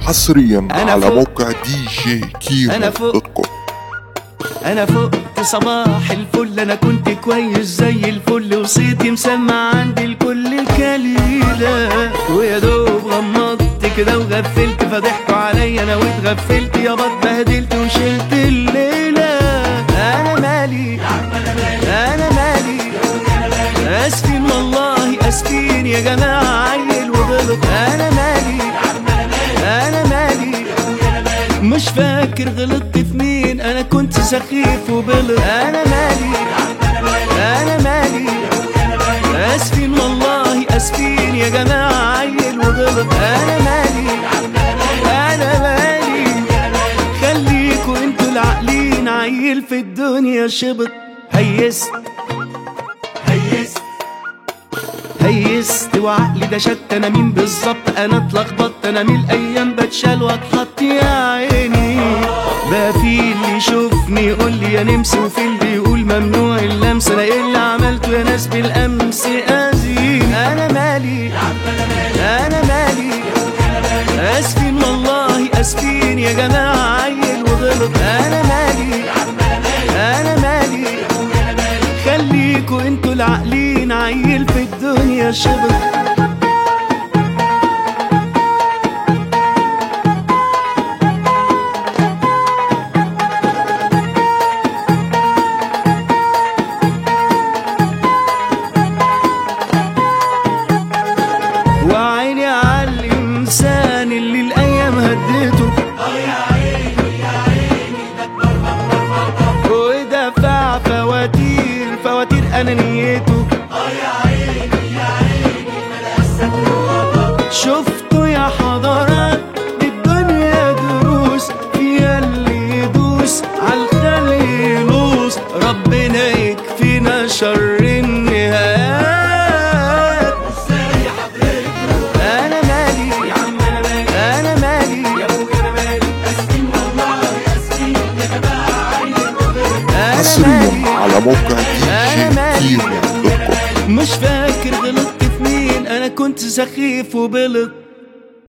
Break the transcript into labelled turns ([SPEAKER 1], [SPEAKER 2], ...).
[SPEAKER 1] حصريا
[SPEAKER 2] أنا
[SPEAKER 1] على
[SPEAKER 2] فوق.
[SPEAKER 1] موقع دي جي كيمو
[SPEAKER 2] أنا فوق.
[SPEAKER 1] دوت كوم
[SPEAKER 2] انا فقت صباح الفل انا كنت كويس زي الفل وصيتي مسمع عند الكل كليلة ويا دوب غمضت كده وغفلت فضحكوا عليا انا واتغفلت يابا اتبهدلت وشلت الليلة انا مالي انا مالي اسفين والله اسفين يا جماعة عيل وغلط انا مالي انا مالي مش فاكر غلطت في مين انا كنت سخيف وبلط انا مالي انا مالي اسفين والله اسفين يا جماعة عيل وغلط انا مالي انا مالي خليكوا انتوا العاقلين عيل في الدنيا شبط هيست هيست هيست وعقلي ده شت انا مين بالظبط انا اتلخبطت انا من الايام بتشال واتحط يا عيني بقى في اللي يشوفني يقول لي يا نمس وفي اللي يقول ممنوع اللمس انا ايه اللي عملته يا ناس بالامس اذين انا مالي انا مالي اسفين والله اسفين يا جماعه عيل وغلط انا مالي انا مالي خليكوا انتوا العاقلين عيل في الدنيا شبط وعيني على الانسان اللي الايام هديته ودفع فواتير فواتير انانيته شفتوا يا حضرات الدنيا دروس فيها اللي يدوس عالخلق يلوس ربنا يكفينا شر النهايات انا مالي انا مالي انا
[SPEAKER 1] حصريا
[SPEAKER 2] مالي
[SPEAKER 1] على موقع دي
[SPEAKER 2] أنا
[SPEAKER 1] جي
[SPEAKER 2] مالي.
[SPEAKER 1] كيمو دوت كوم
[SPEAKER 2] مش فاكر غلطت في مين انا كنت سخيف وبلط